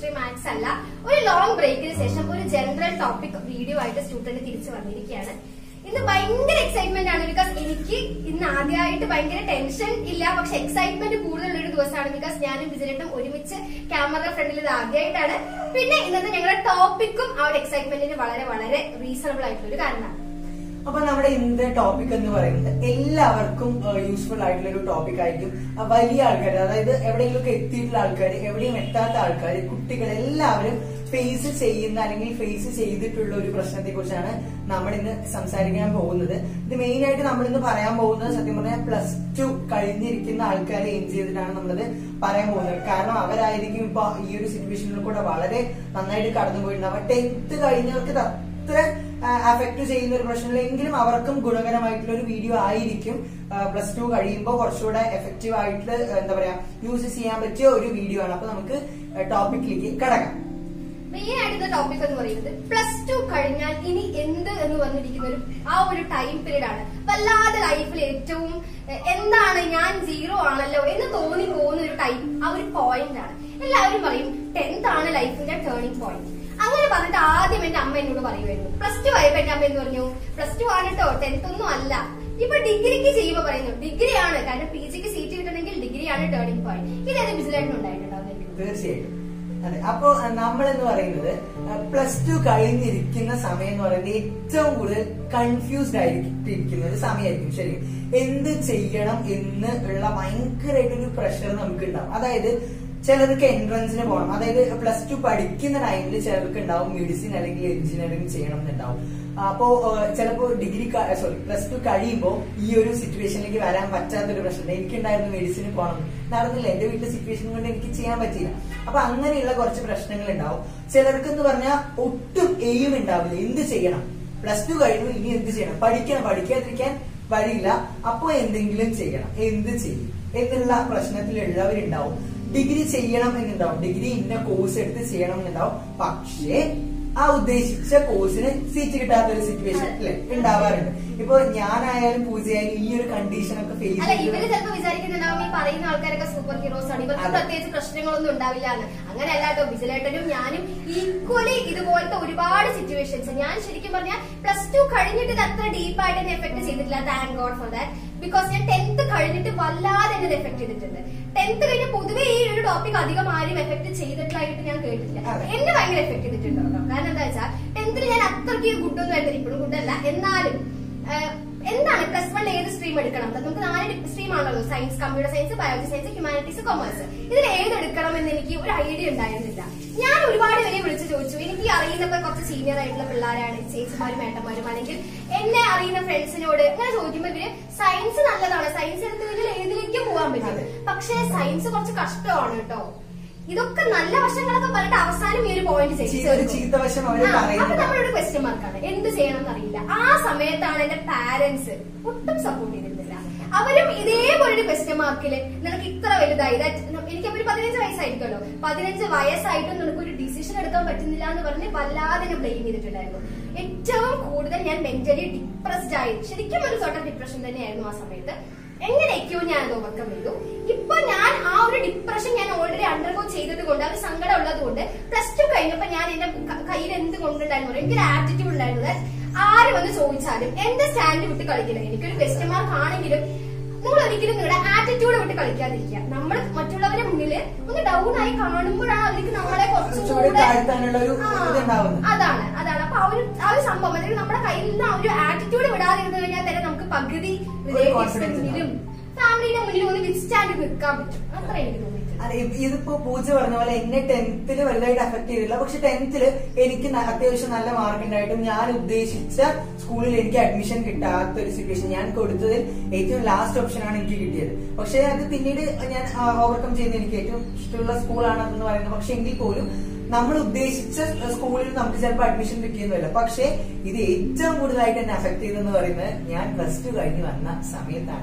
Chemistry maths അല്ല ഒരു long ബ്രേക്കിന് ശേഷം ഒരു ജനറൽ ടോപ്പിക് വീഡിയോ ആയിട്ട് സ്റ്റുഡന്റ് തിരിച്ചു വന്നിരിക്കുകയാണ് ഇന്ന് ഭയങ്കര എക്സൈറ്റ്മെന്റ് ആണ് ബിക്കോസ് എനിക്ക് ഇന്ന് ആദ്യമായിട്ട് ഭയങ്കര ടെൻഷൻ ഇല്ല പക്ഷെ എക്സൈറ്റ്മെന്റ് കൂടുതലുള്ള ഒരു ദിവസമാണ് ബിക്കോസ് ഞാനും വിജയട്ടും ഒരുമിച്ച് ക്യാമറ ഫ്രണ്ടിൽ ഇത് ആദ്യമായിട്ടാണ് പിന്നെ ഇന്നത്തെ ഞങ്ങളുടെ ടോപ്പിക്കും ആ ഒരു എക്സൈറ്റ്മെന്റിന് വളരെ വളരെ റീസണബിൾ ആയിട്ടുള്ള ഒരു കാരണമാണ് അപ്പൊ നമ്മുടെ ഇന്നത്തെ ടോപ്പിക് എന്ന് പറയുന്നത് എല്ലാവർക്കും യൂസ്ഫുൾ ആയിട്ടുള്ള ഒരു ടോപ്പിക് ആയിരിക്കും ആ, വലിയ ആൾക്കാർ അതായത് എവിടെയെങ്കിലും എത്തിയിട്ടുള്ള ആൾക്കാർ എവിടെയും എത്താത്ത ആൾക്കാർ കുട്ടികൾ എല്ലാവരും ഫേസ് ചെയ്യുന്ന അല്ലെങ്കിൽ ഫേസ് ചെയ്തിട്ടുള്ള ഒരു പ്രശ്നത്തെ കുറിച്ചാണ് നമ്മൾ ഇന്ന് സംസാരിക്കാൻ പോകുന്നത് ഇത് മെയിൻ ആയിട്ട് നമ്മൾ ഇന്ന് പറയാൻ പോകുന്നത് സത്യം പറഞ്ഞാൽ പ്ലസ് ടു കഴിഞ്ഞിരിക്കുന്ന ആൾക്കാരെ എയിം ചെയ്തിട്ടാണ് നമ്മളിത് പറയാൻ പോകുന്നത് കാരണം അവരായിരിക്കും ഇപ്പൊ ഈ ഒരു സിറ്റുവേഷനിൽ കൂടെ വളരെ നന്നായിട്ട് കടന്നു പോയിട്ടുണ്ടാവും ടെൻത്ത് കഴിഞ്ഞവർക്ക് ഇത് അത്ര അഫക്ട് ചെയ്യുന്ന ഒരു പ്രശ്നമില്ലെങ്കിലും അവർക്കും ഗുണകരമായിട്ടുള്ള ഒരു വീഡിയോ ആയിരിക്കും പ്ലസ് ടു കഴിയുമ്പോൾ കുറച്ചുകൂടെ എഫക്റ്റീവ് ആയിട്ട് എന്താ പറയാ യൂസ് ചെയ്യാൻ പറ്റിയ ഒരു വീഡിയോ ആണ് അപ്പൊ നമുക്ക് ടോപ്പിക്കിലേക്ക് കടക്കാം മെയിൻ ആയിട്ടുള്ള ടോപ്പിക് എന്ന് പറയുന്നത് പ്ലസ് ടു കഴിഞ്ഞാൽ ഇനി എന്ത് എന്ന് പറഞ്ഞിരിക്കുന്ന ഒരു ആ ഒരു ടൈം പീരീഡ് ആണ് വല്ലാതെ ലൈഫിൽ ഏറ്റവും എഹ്, എന്താണ് ഞാൻ സീറോ ആണല്ലോ എന്ന് തോന്നി പോകുന്ന ഒരു ടൈം ആ ഒരു പോയിന്റ് ആണ് എല്ലാവരും പറയും ടെൻത്ത് ആണ് ലൈഫിന്റെ ടേണിംഗ് പോയിന്റ് അങ്ങനെ പറഞ്ഞിട്ട് ആദ്യം എന്റെ അമ്മ എന്നോട് പറയുമായിരുന്നു പ്ലസ് ടു ആയപ്പോ എന്റെ അമ്മ എന്ന് പറഞ്ഞു പ്ലസ് ടു ആണ് കേട്ടോ ടെൻത്ത് ഒന്നും അല്ല ഇപ്പൊ ഡിഗ്രിക്ക് ചെയ്യുമ്പോ പറയുന്നു ഡിഗ്രി ആണ് കാരണം പി ജിക്ക് സീറ്റ് കിട്ടണമെങ്കിൽ ഡിഗ്രി ആണ് ടേണിംഗ് പോയിന്റ് ഇതേത് ബിസിലായിട്ട് ഉണ്ടായിട്ടുണ്ടാവും എനിക്ക് തീർച്ചയായിട്ടും അതെ അപ്പോ നമ്മൾ എന്ന് പറയുന്നത് പ്ലസ് ടു കഴിഞ്ഞിരിക്കുന്ന സമയം എന്ന് പറയുന്നത് ഏറ്റവും കൂടുതൽ കൺഫ്യൂസ്ഡ് ആയിരിക്കുന്ന ഒരു സമയമായിരിക്കും ശരി എന്ത് ചെയ്യണം എന്ന് ഉള്ള ഭയങ്കരമായിട്ടൊരു പ്രഷർ നമുക്ക് ഉണ്ടാവും അതായത് ചിലർക്ക് എൻട്രൻസിന് പോകണം അതായത് പ്ലസ് ടു പഠിക്കുന്ന ടൈമിൽ ചിലർക്ക് ഉണ്ടാവും മെഡിസിൻ അല്ലെങ്കിൽ എഞ്ചിനീയറിംഗ് ചെയ്യണം എന്നുണ്ടാവും അപ്പോ ചിലപ്പോ ഡിഗ്രി സോറി പ്ലസ് ടു കഴിയുമ്പോൾ ഈ ഒരു സിറ്റുവേഷനിലേക്ക് വരാൻ പറ്റാത്തൊരു പ്രശ്നം എനിക്കുണ്ടായിരുന്നു മെഡിസിന് പോകണം നടന്നില്ല എന്റെ വീട്ടിലെ സിറ്റുവേഷൻ കൊണ്ട് എനിക്ക് ചെയ്യാൻ പറ്റിയില്ല അപ്പൊ അങ്ങനെയുള്ള കുറച്ച് പ്രശ്നങ്ങൾ ഉണ്ടാവും ചിലർക്ക് എന്ന് പറഞ്ഞാൽ ഒട്ടും എയിം ഉണ്ടാവില്ല എന്ത് ചെയ്യണം പ്ലസ് ടു കഴിയുമ്പോൾ ഇനി എന്ത് ചെയ്യണം പഠിക്കണം പഠിക്കാതിരിക്കാൻ വഴിയില്ല അപ്പൊ എന്തെങ്കിലും ചെയ്യണം എന്ത് ചെയ്യും എന്നുള്ള പ്രശ്നത്തിലുള്ളവരുണ്ടാവും ഡിഗ്രി ചെയ്യണം എന്നുണ്ടാവും ഡിഗ്രി ഇന്ന കോഴ്സ് എടുത്ത് ചെയ്യണം എന്നുണ്ടാവും പക്ഷേ ആ ഉദ്ദേശിച്ച കോഴ്സിന് സീറ്റ് കിട്ടാത്ത ഒരു സിറ്റുവേഷൻ അല്ലെ ഉണ്ടാവാറുണ്ട് ഇപ്പൊ ഞാനായാലും പൂജയായാലും ഈ ഒരു കണ്ടീഷൻ ഒക്കെ ഫേസ് അല്ല ഇവര് ചിലപ്പോ വിചാരിക്കുന്നുണ്ടാവും ഈ പറയുന്ന ആൾക്കാരൊക്കെ സൂപ്പർ ഹീറോസ് ആണ് ഇവർക്ക് അതെ. പ്രത്യേകിച്ച് പ്രശ്നങ്ങളൊന്നും ഉണ്ടാവില്ല എന്ന് അങ്ങനെ അല്ലാട്ടോ ബിജുലേട്ടനും ഞാനും ഈക്വലി ഇതുപോലത്തെ ഒരുപാട് സിറ്റുവേഷൻസ് ഞാൻ ശരിക്കും പറഞ്ഞാൽ പ്ലസ് ടു കഴിഞ്ഞിട്ട് ഇത് അത്ര ഡീപ്പായിട്ട് എന്നെ എഫക്ട് ചെയ്തിട്ടില്ല thank god for that because ഞാൻ ടെൻത്ത് കഴിഞ്ഞിട്ട് വല്ലാതെ എന്നെ എഫക്ട് ചെയ്തിട്ടുണ്ട് ടെൻത്ത് കഴിഞ്ഞ പൊതുവേ ഈ ഒരു ടോപ്പിക് അധികം ആരും എഫക്ട് ചെയ്തിട്ടില്ലായിട്ട് ഞാൻ കേട്ടിട്ടില്ല അതെ. എന്നെ ഭയങ്കര എഫക്ട് ചെയ്തിട്ടുണ്ട് കേട്ടോ കാരണം എന്താ വെച്ചാൽ ടെൻത്തിൽ ഞാൻ അത്രയ്ക്ക് ഗുഡ് ഒന്നും ആയിരുന്നു ഇപ്പോഴും ഗുഡല്ല എന്നാലും ആഹ്, എന്താണ് പ്ലസ് വൺ ഏത് സ്ട്രീം എടുക്കണം അത് നമുക്ക് നാല് സ്ട്രീം ആണല്ലോ science computer science biology science humanities commerce ഇതിൽ ഏത് എടുക്കണം എന്ന് എനിക്ക് ഒരു ഐഡിയ ഉണ്ടായിരുന്നില്ല ഞാൻ ഒരുപാട് പേരെ വിളിച്ചു ചോദിച്ചു എനിക്ക് അറിയുന്നപ്പോ കുറച്ച് സീനിയർ ആയിട്ടുള്ള പിള്ളേരാണ് ചേച്ചിമാരും ഏട്ടന്മാരും അല്ലെങ്കിൽ എന്നെ അറിയുന്ന ഫ്രണ്ട്സിനോട് അങ്ങനെ ചോദിക്കുമ്പോ ഇവര് സയൻസ് നല്ലതാണ് സയൻസ് എടുത്ത് കഴിഞ്ഞാൽ ഏതിലേക്കും പോകാൻ പറ്റും അതെ. പക്ഷേ സയൻസ് കുറച്ച് കഷ്ടമാണ് കേട്ടോ ഇതൊക്കെ നല്ല വശങ്ങളൊക്കെ പറഞ്ഞിട്ട് അവസാനം ഈ ഒരു പോയിന്റ് ചീ- ഒരു ചീത്ത വശം അവര് അപ്പൊ പറയുന്നത് നമ്മളൊരു ക്വസ്റ്റ്യൻ മാർക്കാണ് എന്ത് ചെയ്യണം എന്നറിയില്ല ആ സമയത്താണ് എന്റെ പാരന്റ്സ് ഒട്ടും സപ്പോർട്ട് ചെയ്തിരുന്നില്ല അവരും ഇതേപോലെ ഒരു ക്വസ്റ്റ്യൻ മാർക്കില് നിനക്ക് ഇത്ര വലുതായി that എനിക്ക് ഒരു പതിനഞ്ച് വയസ്സായിരിക്കുമല്ലോ പതിനഞ്ച് വയസ്സായിട്ടും നിനക്ക് ഒരു ഡിസിഷൻ എടുക്കാൻ പറ്റുന്നില്ല എന്ന് പറഞ്ഞ് വല്ലാതെ എന്നെ ബ്ലെയിം ചെയ്തിട്ടുണ്ടായിരുന്നു ഏറ്റവും കൂടുതൽ ഞാൻ മെന്റലി ഡിപ്രസ്ഡ് ആയി ശരിക്കും ഒരു സോർട്ട് ഓഫ് ഡിപ്രഷൻ തന്നെയായിരുന്നു ആ സമയത്ത് എങ്ങനെയൊക്കെയോ ഞാൻ അത് ഓവർകം ചെയ്തു ഇപ്പൊ ഞാൻ ആ ഒരു ഡിപ്രഷൻ ഞാൻ ഓൾറെഡി അണ്ടർഗോ ചെയ്തത് കൊണ്ട് ആ ഒരു സങ്കടം ഉള്ളത് കൊണ്ട് പ്ലസ് ടു കഴിഞ്ഞപ്പോ ഞാൻ എന്റെ ക- കയ്യിൽ എന്ത് കൊണ്ടുണ്ടായിരുന്നു എനിക്കൊരു ആറ്റിറ്റ്യൂഡ് ഉണ്ടായിരുന്നത് ആര് വന്ന് ചോദിച്ചാലും എന്റെ സ്റ്റാൻഡ് വിട്ട് കളിക്കില്ല എനിക്കൊരു ക്വസ്റ്റ്യൻ മാർക്ക് ആണെങ്കിലും നിങ്ങൾ ഒരിക്കലും നിങ്ങളുടെ ആറ്റിറ്റ്യൂഡ് വിട്ട് കളിക്കാതിരിക്കുക നമ്മൾ മറ്റുള്ളവരുടെ മുന്നിൽ ഒന്ന് ഡൗൺ ആയി കാണുമ്പോഴാണ് അവർക്ക് നമ്മളെ കുറച്ചുകൂടി കുറച്ചുകൂടെ താഴ്ത്താനുള്ള ഒരു ആ, ഇതുണ്ടാവുന്നത് അതാണ് അതാണ് അപ്പൊ ആ ഒരു ആ ഒരു സംഭവം അതായത് നമ്മുടെ കയ്യിൽ നിന്ന് ആ ഒരു ആറ്റിറ്റ്യൂഡ് വിടാതിരുന്നു കഴിഞ്ഞാൽ തന്നെ നമുക്ക് പകുതി റിലേറ്റീവ്സിന്റെ confidence മുന്നിലും ഫാമിലിയുടെ മുന്നിലും ഒന്ന് വിസ്റ്റാൻഡ് നിൽക്കാൻ പറ്റും അത്ര എനിക്ക് തോന്നിയിട്ടുണ്ട് അതെ ഇ- ഇതിപ്പോ പൂജ പറഞ്ഞ പോലെ എന്നെ ടെൻത്തില് വലുതായിട്ട് അഫക്ട് ചെയ്തില്ല പക്ഷെ ടെൻത്തില് എനിക്ക് ന- അത്യാവശ്യം നല്ല മാർക്ക് ഉണ്ടായിട്ടും ഞാൻ ഉദ്ദേശിച്ച സ്കൂളിൽ എനിക്ക് അഡ്മിഷൻ കിട്ടാത്ത ഒരു സിറ്റുവേഷൻ ഞാൻ കൊടുത്തതിൽ ഏറ്റവും ലാസ്റ്റ് ഓപ്ഷൻ ആണ് എനിക്ക് കിട്ടിയത് പക്ഷെ അത് പിന്നീട് ഞാൻ ഓവർകം ചെയ്യുന്ന എനിക്ക് ഏറ്റവും ഇഷ്ടമുള്ള സ്കൂളാണ് എന്ന് പറയുന്നത് പക്ഷെ എങ്കിൽ പോലും നമ്മൾ ഉദ്ദേശിച്ച സ്കൂളിൽ നമുക്ക് ചിലപ്പോൾ അഡ്മിഷൻ കിട്ടിയെന്നില്ല പക്ഷെ ഇത് ഏറ്റവും കൂടുതലായിട്ട് എന്നെ അഫക്ട് ചെയ്തെന്ന് പറയുന്നത് ഞാൻ പ്ലസ് ടു കഴിഞ്ഞ് വന്ന സമയത്താണ്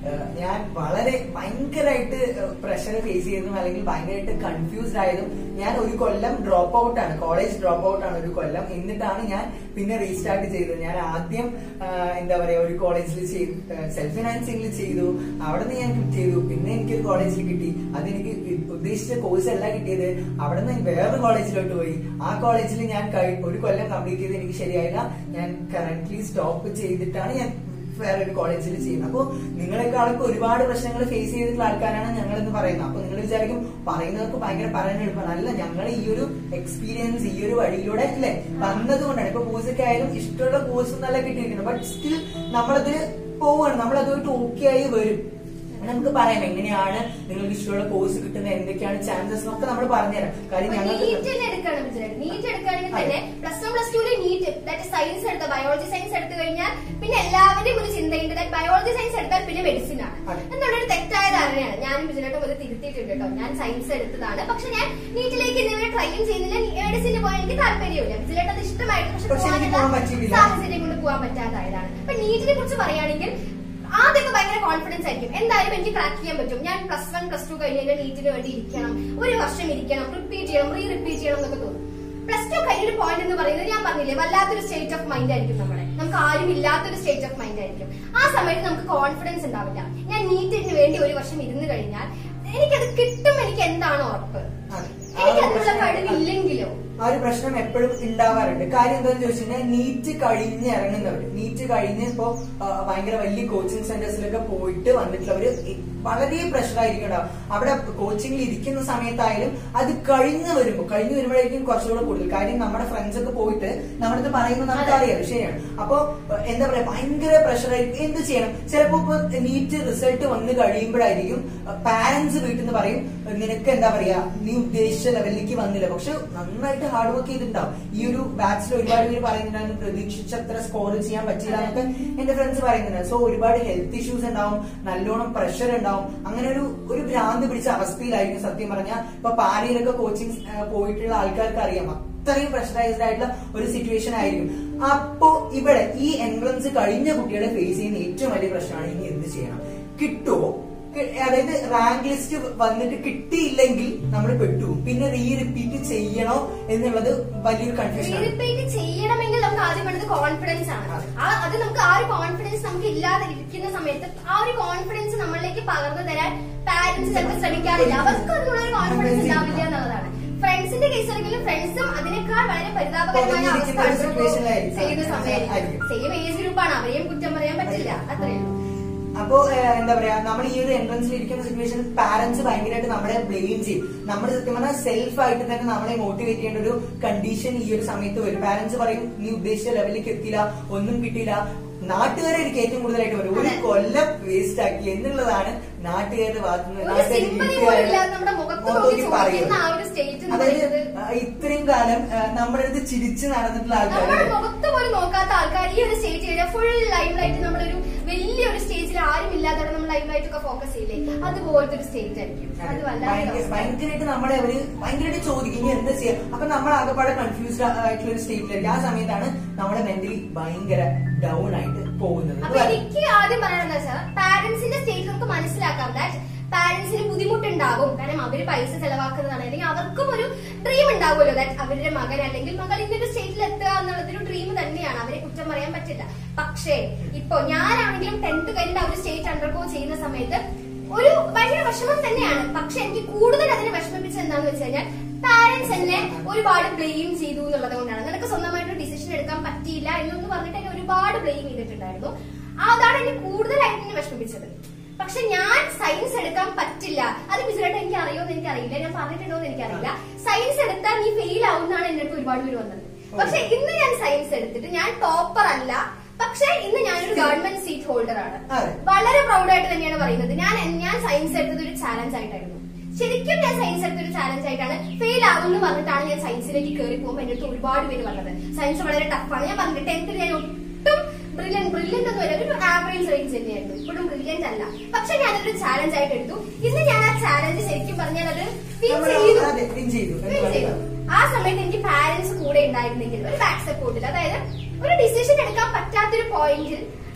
ഏഹ് ഞാൻ വളരെ ഭയങ്കരമായിട്ട് പ്രഷർ ഫേസ് ചെയ്തതും അല്ലെങ്കിൽ ഭയങ്കരമായിട്ട് കൺഫ്യൂസ്ഡ് ആയതും ഞാൻ ഒരു കൊല്ലം ഡ്രോപ്പ് ഔട്ട് ആണ് കോളേജ് ഡ്രോപ്പ് ഔട്ട് ആണ് ഒരു കൊല്ലം എന്നിട്ടാണ് ഞാൻ പിന്നെ റീസ്റ്റാർട്ട് ചെയ്തത് ഞാൻ ആദ്യം ആഹ് എന്താ പറയാ ഒരു കോളേജിൽ ചെയ്തു സെൽഫ് ഫിനാൻസിംഗിൽ ചെയ്തു അവിടെ നിന്ന് ഞാൻ ക്വിറ്റ് ചെയ്തു പിന്നെ എനിക്കൊരു കോളേജിൽ കിട്ടി അതെനിക്ക് ഉദ്ദേശിച്ച കോഴ്സ് അല്ല കിട്ടിയത് അവിടെ നിന്ന് വേറൊരു കോളേജിലോട്ട് പോയി ആ കോളേജിൽ ഞാൻ കഴി- ഒരു കൊല്ലം കംപ്ലീറ്റ് ചെയ്ത് എനിക്ക് ശരിയായില്ല ഞാൻ കറന്റ്ലി സ്റ്റോപ്പ് ചെയ്തിട്ടാണ് ഞാൻ വേറെ ഒരു കോളേജിൽ ചെയ്യുന്നത് അപ്പൊ നിങ്ങളെക്കാളൊക്കെ ഒരുപാട് പ്രശ്നങ്ങൾ ഫേസ് ചെയ്തിട്ടുള്ള ആൾക്കാരാണ് ഞങ്ങൾ എന്ന് പറയുന്നത് അപ്പൊ നിങ്ങൾ വിചാരിക്കും പറയുന്നവർക്ക് ഭയങ്കര പറയാൻ എളുപ്പമാണ് അല്ല ഞങ്ങൾ ഈ ഒരു എക്സ്പീരിയൻസ് ഈ ഒരു വഴിയിലൂടെ അല്ലേ വന്നത് കൊണ്ടാണ് ഇപ്പൊ കോഴ്സൊക്കെ ആയാലും ഇഷ്ടമുള്ള കോഴ്സ് നല്ല കിട്ടിയിരിക്കുന്നത് ബട്ട് സ്റ്റിൽ നമ്മളത് പോവാണ് നമ്മൾ അതുമായിട്ട് ഓക്കെ ആയി വരും നമുക്ക് പറയാം എങ്ങനെയാണ് നിങ്ങൾക്ക് ഇഷ്ടമുള്ള കോഴ്സ് കിട്ടുന്നത് എന്തൊക്കെയാണ് ചാൻസസ് എന്നൊക്കെ നമ്മൾ പറഞ്ഞുതരാം കാര്യം ഞങ്ങൾക്ക് നീറ്റ് തന്നെ എടുക്കണം വിചാരിച്ചു നീറ്റ് എടുക്കുകയാണെങ്കിൽ തന്നെ പ്ലസ് വൺ പ്ലസ് ടുവില് നീറ്റ് ദാറ്റ് സയൻസ് എടുത്ത ബയോളജി സയൻസ് എടുത്തു കഴിഞ്ഞാൽ പിന്നെ എല്ലാവരുടെയും ഒരു ചിന്തയുണ്ട് ദാറ്റ് ബയോളജി സയൻസ് എടുത്താൽ പിന്നെ മെഡിസിൻ ആണ് അതെ. എന്നുള്ളൊരു തെറ്റായ ധാരണയാണ് ഞാനും വിജയനായിട്ടും അത് തിരുത്തിയിട്ടുണ്ട് കേട്ടോ ഞാൻ സയൻസ് എടുത്തതാണ് പക്ഷെ ഞാൻ നീറ്റിലേക്ക് ഇന്നവരെ ട്രൈയും ചെയ്യുന്നില്ല മെഡിസിന് പോകാൻ എനിക്ക് താല്പര്യമില്ല വിജയനായിട്ട് അത് ഇഷ്ടമായിട്ട് പക്ഷെ പക്ഷെ എനിക്ക് പോകാനുള്ള പോകാൻ പറ്റിയില്ല. സാഹചര്യം കൊണ്ട് പോകാൻ പറ്റാതായതാണ് അപ്പൊ നീറ്റിനെ കുറിച്ച് പറയുകയാണെങ്കിൽ ആദ്യമൊക്കെ ഭയങ്കര കോൺഫിഡൻസ് ആയിരിക്കും എന്തായാലും എനിക്ക് ക്രാക്ക് ചെയ്യാൻ പറ്റും ഞാൻ പ്ലസ് വൺ പ്ലസ് ടു കഴിഞ്ഞ് കഴിഞ്ഞാൽ നീറ്റിന് വേണ്ടി ഇരിക്കണം ഒരു വർഷം ഇരിക്കണം റിപ്പീറ്റ് ചെയ്യണം റീ റിപ്പീറ്റ് ചെയ്യണം എന്നൊക്കെ തോന്നും പ്ലസ് ടു കഴിഞ്ഞൊരു പോയിന്റ് എന്ന് പറയുന്നത് ഞാൻ പറഞ്ഞില്ലേ വല്ലാത്തൊരു സ്റ്റേറ്റ് ഓഫ് മൈൻഡ് ആയിരിക്കും നമ്മുടെ നമുക്ക് ആരും ഇല്ലാത്തൊരു സ്റ്റേറ്റ് ഓഫ് മൈൻഡ് ആയിരിക്കും ആ സമയത്ത് നമുക്ക് കോൺഫിഡൻസ് ഉണ്ടാവില്ല ഞാൻ നീറ്റിന് വേണ്ടി ഒരു വർഷം ഇരുന്ന് കഴിഞ്ഞാൽ എനിക്കത് കിട്ടും എനിക്ക് എന്താണ് ഉറപ്പ് അതെ. ആ എനിക്ക് ഒരു അതിനുള്ള പ്രശ്നം കഴിവില്ലെങ്കിലോ ആ ഒരു പ്രശ്നം എപ്പോഴും ഉണ്ടാവാറുണ്ട് കാര്യം എന്താണെന്ന് ചോദിച്ചാൽ നീറ്റ് കഴിഞ്ഞ് ഇറങ്ങുന്നവര് നീറ്റ് കഴിഞ്ഞ് ഇപ്പോ ആ, ഭയങ്കര വലിയ കോച്ചിങ് സെന്റേഴ്സിലൊക്കെ പോയിട്ട് വന്നിട്ടുള്ളവര് ഈ വളരെ പ്രഷർ ആയിരിക്കും ഉണ്ടാവും അവിടെ കോച്ചിങ്ങിൽ ഇരിക്കുന്ന സമയത്തായാലും അത് കഴിഞ്ഞ് വരുമ്പോ കഴിഞ്ഞ് വരുമ്പോഴായിരിക്കും കുറച്ചുകൂടെ കൂടുതൽ കാര്യം നമ്മുടെ ഫ്രണ്ട്സ് ഒക്കെ പോയിട്ട് നമ്മുടെ അടുത്ത് പറയുന്നത് നമുക്കറിയാം ശരിയാണ് അപ്പോ ആ, എന്താ പറയാ ഭയങ്കര പ്രഷർ ആയിരിക്കും എന്ത് ചെയ്യണം ചിലപ്പോ ഇപ്പൊ നീറ്റ് റിസൾട്ട് വന്ന് കഴിയുമ്പോഴായിരിക്കും പാരന്റ്സ് വീട്ടിൽ നിന്ന് പറയും നിനക്ക് എന്താ പറയാ നീ ഉദ്ദേശിച്ച ലെവലിലേക്ക് വന്നില്ല പക്ഷെ നന്നായിട്ട് ഹാർഡ് വർക്ക് ചെയ്തിട്ടുണ്ടാവും ഈ ഒരു ബാച്ചിൽ ഒരുപാട് പേര് പറയുന്നുണ്ടായിരുന്നു പ്രതീക്ഷിച്ചത്ര സ്കോർ ചെയ്യാൻ പറ്റില്ല എന്നൊക്കെ എന്റെ ഫ്രണ്ട്സ് പറയുന്നുണ്ട് സോ ഒരുപാട് ഹെൽത്ത് ഇഷ്യൂസ് ഉണ്ടാവും നല്ലോണം പ്രഷർ ഉണ്ടാവും അങ്ങനെ ഒരു ഒരു ഭ്രാന്ത് പിടിച്ച അവസ്ഥയിലായിരിക്കും സത്യം പറഞ്ഞാൽ ഇപ്പൊ പാലിയിലൊക്കെ കോച്ചിങ് പോയിട്ടുള്ള ആൾക്കാർക്ക് അറിയാം അത്രയും പ്രഷറൈസ്ഡ് ആയിട്ടുള്ള ഒരു സിറ്റുവേഷൻ ആയിരിക്കും അപ്പോ ഇവിടെ ഈ എൻട്രൻസ് കഴിഞ്ഞ കുട്ടികളെ ഫേസ് ചെയ്യുന്ന ഏറ്റവും വലിയ പ്രശ്നമാണ് ഇനി എന്ത് ചെയ്യണം കിട്ടുമോ കി- അതായത് റാങ്ക് ലിസ്റ്റ് വന്നിട്ട് കിട്ടിയില്ലെങ്കിൽ നമ്മൾ പെട്ടു പിന്നെ റീ റിപ്പീറ്റ് ചെയ്യണോ എന്നുള്ളത് വലിയൊരു കൺഫ്യൂഷൻ ആണ് റിപ്പീറ്റ് ചെയ്യണമെങ്കിൽ നമുക്ക് ആദ്യം വേണ്ടത് കോൺഫിഡൻസ് ആണ് അതെ. ആ അത് നമുക്ക് ആ ഒരു കോൺഫിഡൻസ് നമുക്ക് ഇല്ലാതെ ഇരിക്കുന്ന സമയത്ത് ആ ഒരു കോൺഫിഡൻസ് നമ്മളിലേക്ക് പകർന്നു തരാൻ പാരന്റ്സ് ചിലപ്പോൾ ശ്രമിക്കാറില്ല അവർക്ക് അതിനുള്ള ഒരു കോൺഫിഡൻസ് ഉണ്ടാവില്ല എന്നുള്ളതാണ് ഫ്രണ്ട്സിന്റെ കേസിലെങ്കിലും ഫ്രണ്ട്സും അതിനേക്കാൾ വളരെ പരിതാപകരമായ അവസ്ഥ കുറഞ്ഞിരിക്കുന്ന ഒരു situation ചെയ്യുന്ന ആയിരിക്കും. സമയമായിരിക്കും ആയിരിക്കും. സെയിം ഏജ് ഗ്രൂപ്പാണ് അവരെയും കുറ്റം പറയാൻ പറ്റില്ല അത്രയേ ഉള്ളൂ അപ്പോ ഏഹ്, എന്താ പറയാ നമ്മൾ ഈ ഒരു എൻട്രൻസിൽ ഇരിക്കുന്ന സിറ്റുവേഷൻ പാരന്റ്സ് ഭയങ്കരമായിട്ട് നമ്മളെ ബ്ലെയിം ചെയ്യും നമ്മൾ സത്യം പറഞ്ഞാൽ സെൽഫ് ആയിട്ട് തന്നെ നമ്മളെ മോട്ടിവേറ്റ് ചെയ്യേണ്ട ഒരു കണ്ടീഷൻ ഈ ഒരു സമയത്ത് വരും പാരന്റ്സ് പറയും നീ ഉദ്ദേശിച്ച ലെവലിലേക്ക് എത്തിയില്ല ഒന്നും കിട്ടിയില്ല നാട്ടുകാരായിരിക്കും ഏറ്റവും കൂടുതലായിട്ട് വരും ഒരു അതെ. കൊല്ലം വേസ്റ്റ് ആക്കി എന്നുള്ളതാണ് നാട്ടുകാരുടെ ഭാഗത്തു നിന്ന് ഒരു നാട്ടുകാർ സിമ്പതി പോലും ഇല്ലാതെ നമ്മുടെ മുഖത്ത് നോക്കി ചോദിക്കുന്ന ആ ഒരു സ്റ്റേറ്റ് എന്ന് അതായത് പറയുന്നത് ആ, ഇത്രയും കാലം ആ, നമ്മുടെ അടുത്ത് ചിരിച്ച് നടന്നിട്ടുള്ള നമ്മുടെ ആൾക്കാർ മുഖത്ത് പോലും നോക്കാത്ത ആൾക്കാർ ഈ ഒരു സ്റ്റേജ് കഴിഞ്ഞാൽ ഫുൾ ലൈം ലൈറ്റ് നമ്മളൊരു വലിയൊരു സ്റ്റേജിൽ ആരും ഇല്ലാത്തവിടെ നമ്മൾ ലൈം ലൈറ്റ് ഒക്കെ ഫോക്കസ് ചെയ്യില്ലേ അതുപോലത്തെ ഒരു സ്റ്റേജ് ആയിരിക്കും അത് വല്ലാതെ ഭയങ്കരമായിട്ട് നമ്മളെ അവര് ഭയങ്കരമായിട്ട് ചോദിക്കും ഇനി എന്താ ചെയ്യാ അപ്പൊ നമ്മൾ ആകെപ്പാടെ കൺഫ്യൂസ്ഡ് ആയിട്ടുള്ള ഒരു സ്റ്റേറ്റിലായിരിക്കും ആ സമയത്താണ് നമ്മളെ മെന്റലി ഭയങ്കര ഡൗൺ ആയിട്ട് പോകുന്നത് അപ്പൊ എനിക്ക് ആദ്യം പറയാനെന്താ വെച്ചാൽ പാരന്റ്സിന്റെ സ്റ്റേജ് നമുക്ക് മനസ്സിലാക്കാം ദാറ്റ് പാരന്റ്സിന് ബുദ്ധിമുട്ടുണ്ടാകും കാരണം അവര് പൈസ ചെലവാക്കുന്നതാണ് അല്ലെങ്കിൽ അവർക്കും ഒരു ഡ്രീം ഉണ്ടാവുമല്ലോ ദാറ്റ് അവരുടെ മകൻ അല്ലെങ്കിൽ മകൾ ഇന്നൊരു സ്റ്റേറ്റിൽ എത്തുക എന്നുള്ളതൊരു ഡ്രീം തന്നെയാണ് അവരെ കുറ്റം പറയാൻ പറ്റില്ല പക്ഷേ ഇപ്പൊ ഞാനാണെങ്കിലും ടെൻത്ത് കഴിഞ്ഞ ഒരു സ്റ്റേറ്റ് അണ്ടർഗോ ചെയ്യുന്ന സമയത്ത് ഒരു ഭയങ്കര വിഷമം തന്നെയാണ് പക്ഷെ എനിക്ക് കൂടുതൽ അതിനെ വിഷമിപ്പിച്ചത് എന്താണെന്ന് വെച്ച് കഴിഞ്ഞാൽ പാരന്റ്സ് എന്നെ ഒരുപാട് ബ്ലെയിം ചെയ്തു എന്നുള്ളത് കൊണ്ടാണ് നിനക്ക് സ്വന്തമായിട്ട് ഡിസിഷൻ എടുക്കാൻ പറ്റിയില്ല എന്നൊന്ന് പറഞ്ഞിട്ട് എന്നെ ഒരുപാട് ബ്ലെയിം ചെയ്തിട്ടുണ്ടായിരുന്നു അതാണ് എന്നെ കൂടുതലായിട്ട് എന്നെ വിഷമിപ്പിച്ചത് പക്ഷെ ഞാൻ സയൻസ് എടുക്കാൻ പറ്റില്ല അത് ബിസിലായിട്ട് എനിക്ക് അറിയുമെന്ന് എനിക്ക് അറിയില്ല ഞാൻ പറഞ്ഞിട്ടുണ്ടോ എന്ന് എനിക്കറിയില്ല സയൻസ് എടുത്താൽ നീ ഫെയിൽ ആവുന്നതാണ് എന്റെ അടുത്ത് ഒരുപാട് പേര് വന്നത് പക്ഷെ ഇന്ന് ഞാൻ സയൻസ് എടുത്തിട്ട് ഞാൻ ടോപ്പർ അല്ല പക്ഷെ ഇന്ന് ഞാനൊരു ഗവൺമെന്റ് സീറ്റ് ഹോൾഡർ ആണ് അതെ. വളരെ പ്രൗഡായിട്ട് തന്നെയാണ് പറയുന്നത് ഞാൻ ഞാൻ സയൻസ് എടുത്തത് ഒരു ചാലഞ്ച് ആയിട്ടായിരുന്നു ശരിക്കും ഞാൻ സയൻസ് എടുത്ത ഒരു ചാലഞ്ച് ആയിട്ടാണ് ഫെയിൽ ആകുമെന്ന് പറഞ്ഞിട്ടാണ് ഞാൻ സയൻസിലേക്ക് കയറി പോകുമ്പോൾ എന്റെ അടുത്ത് ഒരുപാട് പേര് വന്നത് സയൻസ് വളരെ ടഫാണ് ഞാൻ പറഞ്ഞിട്ട് ടെൻത്തിൽ ഞാൻ ഒട്ടും ബ്രില്യൻ ബ്രില്യന്റ് ഒന്നും അല്ല ഒരു ആവറേജ് റേഞ്ച് തന്നെയായിരുന്നു ഇപ്പോഴും ബ്രില്യന്റ് അല്ല പക്ഷെ ഞാനതൊരു ചാലഞ്ച് ആയിട്ട് എടുത്തു ഇന്ന് ഞാൻ ആ ചാലഞ്ച് ശരിക്കും പറഞ്ഞാൽ അത് win നമ്മള് ചെയ്തു. അതെ, win ചെയ്തു എന്ന് Win ചെയ്തു. പറയുന്നത്. ആ സമയത്ത് എനിക്ക് പാരന്റ്സ് കൂടെ ഉണ്ടായിരുന്നെങ്കിൽ ഒരു ബാക്ക് സപ്പോർട്ടിൽ അതായത് ഒരു ഡിസിഷൻ എടുക്കാൻ പറ്റാത്തൊരു പോയിന്റിൽ